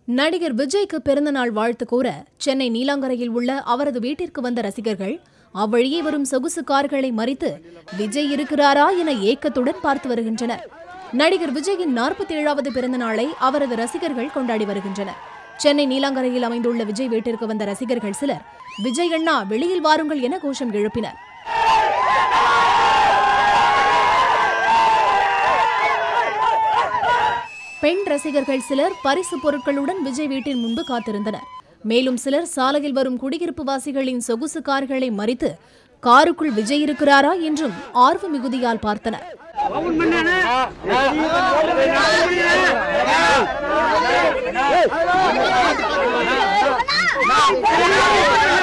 நடிகர் விஜய்க்கு பிறந்தநாள் வாழ்த்து கூற சென்னை நீலாங்கரையில் உள்ள அவரது வீட்டிற்கு வந்த ரசிகர்கள் அவ்வழியே வரும் சொகுசு கார்களை மறித்து விஜய் இருக்கிறாரா என ஏக்கத்துடன் பார்த்து வருகின்றனர் நடிகர் விஜயின் நாற்பத்தி ஏழாவது பிறந்த நாளை அவரது ரசிகர்கள் கொண்டாடி வருகின்றனர் சென்னை நீலாங்கரையில் அமைந்துள்ள விஜய் வீட்டிற்கு வந்த ரசிகர்கள் சிலர் விஜய் அண்ணா வெளியில் வாருங்கள் என கோஷம் எழுப்பினர் பெண் ரசிகர்கள் சிலர் பரிசு பொருட்களுடன் விஜய் வீட்டின் முன்பு காத்திருந்தனர் மேலும் சிலர் சாலையில் வரும் குடியிருப்பு வாசிகளின் சொகுசு கார்களை மறித்து காருக்குள் விஜய் இருக்கிறாரா என்றும் ஆர்வ மிகுதியால் பார்த்தனர் Hey!